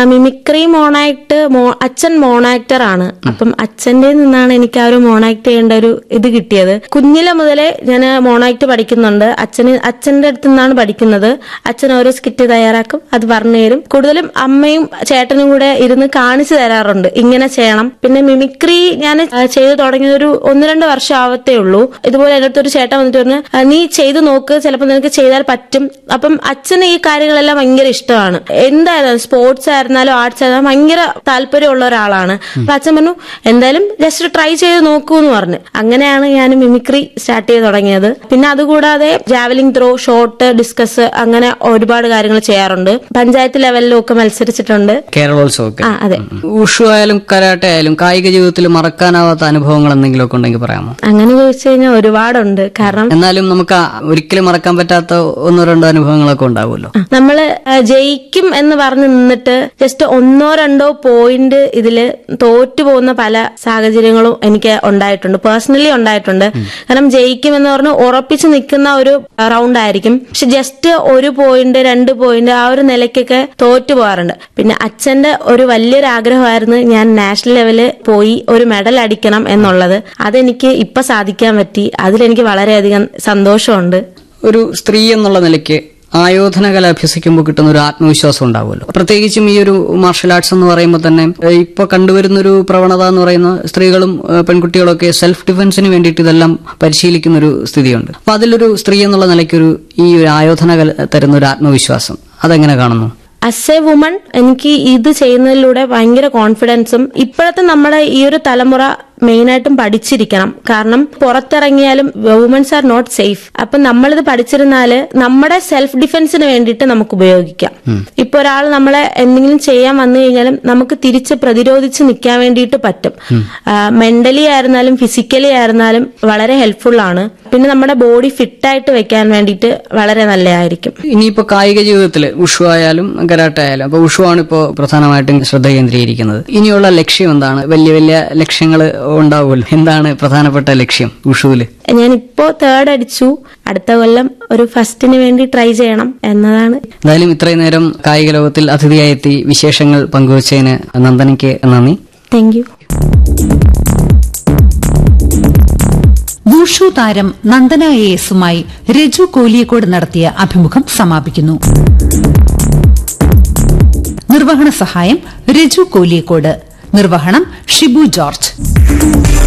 mimicry mono act മോ- അച്ഛൻ മോണാക്ടർ ആണ് അപ്പം അച്ഛന്റെ നിന്നാണ് എനിക്ക് ആ ഒരു മോണാക്ട് ചെയ്യേണ്ട ഒരു ഇത് കിട്ടിയത് കുഞ്ഞിലെ മുതലേ ഞാൻ മോണാക്ട് പഠിക്കുന്നുണ്ട് അച്ഛന് അച്ഛന്റെ അടുത്ത് നിന്നാണ് പഠിക്കുന്നത് അച്ഛൻ ഓരോ സ്കിറ്റ് തയ്യാറാക്കും അത് പറഞ്ഞു തരും കൂടുതലും അമ്മയും ചേട്ടനും കൂടെ ഇരുന്ന് കാണിച്ചു തരാറുണ്ട് ഇങ്ങനെ ചെയ്യണം പിന്നെ മിമിക്രി ഞാൻ ചെയ്തു തുടങ്ങിയത് ഒരു ഒന്ന് രണ്ട് വർഷം ആവത്തേ ഉള്ളൂ ഇതുപോലെ എൻ്റെ അടുത്തൊരു ചേട്ടൻ വന്നിട്ട് പറഞ്ഞു "ആ, നീ ചെയ്തു നോക്ക് ചിലപ്പോൾ നിനക്ക് ചെയ്താൽ പറ്റും അപ്പം അച്ഛന് ഈ കാര്യങ്ങളെല്ലാം ഭയങ്കര ഇഷ്ടമാണ് എന്തായാലും സ്പോർട്സ് ആയിരുന്നാലും ആർട്സ് ആയിരുന്നാലും ഭയങ്കര താല്പര്യമുള്ള ഒരാളാണ് അപ്പൊ അച്ഛൻ പറഞ്ഞു എന്തായാലും ജസ്റ്റ് ട്രൈ ചെയ്ത് നോക്കൂ എന്ന് പറഞ്ഞു അങ്ങനെയാണ് ഞാൻ മിമിക്രി സ്റ്റാർട്ട് ചെയ്ത് തുടങ്ങിയത് പിന്നെ അതുകൂടാതെ ജാവലിംഗ് ത്രോ ഷോട്ട് ഡിസ്കസ് അങ്ങനെ ഒരുപാട് കാര്യങ്ങൾ ചെയ്യാറുണ്ട് പഞ്ചായത്ത് ലെവലിലും ഒക്കെ മത്സരിച്ചിട്ടുണ്ട് കേരളോത്സവമൊക്കെ ആ അതെ ഉഷു ആയാലും കരാട്ടെ ആയാലും കായിക ജീവിതത്തിൽ മറക്കാനാവാത്ത അനുഭവങ്ങൾ എന്തെങ്കിലും ഒക്കെ ഉണ്ടെങ്കിൽ പറയാമോ അങ്ങനെ ചോദിച്ചു കഴിഞ്ഞാൽ ഒരുപാടുണ്ട് കാരണം എന്നാലും നമുക്ക് ആ ഒരിക്കലും മറക്കാൻ പറ്റാത്ത ഒന്നോ രണ്ടോ അനുഭവങ്ങളൊക്കെ ഉണ്ടാവുമല്ലോ നമ്മള് ആ, ജയിക്കും എന്ന് പറഞ്ഞ് നിന്നിട്ട് ജസ്റ്റ് ഒന്നോ രണ്ടോ പോയിന്റ് ഇതില് തോറ്റു പോകുന്ന പല സാഹചര്യങ്ങളും എനിക്ക് ഉണ്ടായിട്ടുണ്ട് പേഴ്സണലി ഉണ്ടായിട്ടുണ്ട് കാരണം ജയിക്കും എന്ന് പറഞ്ഞ് ഉറപ്പിച്ച് നിൽക്കുന്ന ഒരു റൗണ്ട് ആയിരിക്കും പക്ഷെ ജസ്റ്റ് ഒരു പോയിന്റ് രണ്ട് പോയിന്റ് ആ ഒരു നിലയ്ക്കൊക്കെ തോറ്റു പോകാറുണ്ട് പിന്നെ അച്ഛന്റെ ഒരു വലിയൊരു ആഗ്രഹമായിരുന്നു ഞാൻ നാഷണൽ ലെവല് പോയി ഒരു മെഡൽ അടിക്കണം എന്നുള്ളത് അതെനിക്ക് ഇപ്പൊ സാധിക്കാൻ പറ്റി അതിലെനിക്ക് വളരെയധികം സന്തോഷമുണ്ട് ഒരു സ്ത്രീ എന്നുള്ള നിലയ്ക്ക് ആയോധന കല അഭ്യസിക്കുമ്പോൾ കിട്ടുന്ന ഒരു ആത്മവിശ്വാസം ഉണ്ടാവുമല്ലോ പ്രത്യേകിച്ചും ഈ ഒരു മാർഷൽ ആർട്സ് എന്ന് പറയുമ്പോൾ തന്നെ ഏഹ്, ഇപ്പൊ കണ്ടുവരുന്ന ഒരു പ്രവണത എന്ന് പറയുന്ന സ്ത്രീകളും ഏഹ്, പെൺകുട്ടികളൊക്കെ സെൽഫ് ഡിഫൻസിന് വേണ്ടിയിട്ട് ഇതെല്ലാം പരിശീലിക്കുന്ന ഒരു സ്ഥിതിയുണ്ട് അപ്പൊ അതിലൊരു സ്ത്രീ എന്നുള്ള നിലയ്ക്കൊരു ഈ ഒരു ആയോധന കല തരുന്ന ഒരു ആത്മവിശ്വാസം അതെങ്ങനെ കാണുന്നു അസ് എ വുമൺ എനിക്ക് ഇത് ചെയ്യുന്നതിലൂടെ ഭയങ്കര കോൺഫിഡൻസും ഇപ്പോഴത്തെ നമ്മുടെ ഈ ഒരു തലമുറ മെയിനായിട്ടും പഠിച്ചിരിക്കണം കാരണം പുറത്തിറങ്ങിയാലും വുമൻസ് ആർ നോട്ട് സേഫ് അപ്പൊ നമ്മളിത് പഠിച്ചിരുന്നാല് നമ്മുടെ സെൽഫ് ഡിഫൻസിന് വേണ്ടിയിട്ട് നമുക്ക് ഉപയോഗിക്കാം ഇപ്പൊ ഒരാൾ നമ്മളെ എന്തെങ്കിലും ചെയ്യാൻ വന്നു കഴിഞ്ഞാലും നമുക്ക് തിരിച്ച് പ്രതിരോധിച്ച് നിൽക്കാൻ വേണ്ടിയിട്ട് പറ്റും മെന്റലി ആയിരുന്നാലും ഫിസിക്കലി ആയിരുന്നാലും വളരെ ഹെൽപ്ഫുൾ ആണ് പിന്നെ നമ്മുടെ ബോഡി ഫിറ്റായിട്ട് വെക്കാൻ വേണ്ടിയിട്ട് വളരെ നല്ലതായിരിക്കും ഇനിയിപ്പോ കായിക ജീവിതത്തിൽ ഉഷു ആയാലും കരാട്ടെ ആയാലും അപ്പൊ ഉഷു ആണ് ഇപ്പോ പ്രധാനമായിട്ടും ശ്രദ്ധ കേന്ദ്രീകരിക്കുന്നത് ഇനിയുള്ള ലക്ഷ്യം എന്താണ് വലിയ വലിയ ലക്ഷ്യങ്ങൾ ഉണ്ടാവുമല്ലോ എന്താണ് പ്രധാനപ്പെട്ട ലക്ഷ്യം ഉഷുവില് ഞാനിപ്പോ തേർഡ് അടിച്ചു അടുത്ത കൊല്ലം ഒരു ഫസ്റ്റിന് വേണ്ടി ട്രൈ ചെയ്യണം എന്നതാണ് എന്തായാലും ഇത്രയും നേരം കായിക ലോകത്തിൽ അതിഥിയായെത്തി വിശേഷങ്ങൾ പങ്കുവച്ചതിന് നന്ദനയ്ക്ക് നന്ദി താങ്ക് യു വൂഷു താരം നന്ദന എ എസുമായി രജു കോലിയക്കോട് നടത്തിയ അഭിമുഖം സമാപിക്കുന്നു നിർവഹണ സഹായം രജു കോലിയക്കോട് നിർവഹണം ഷിബു ജോർജ്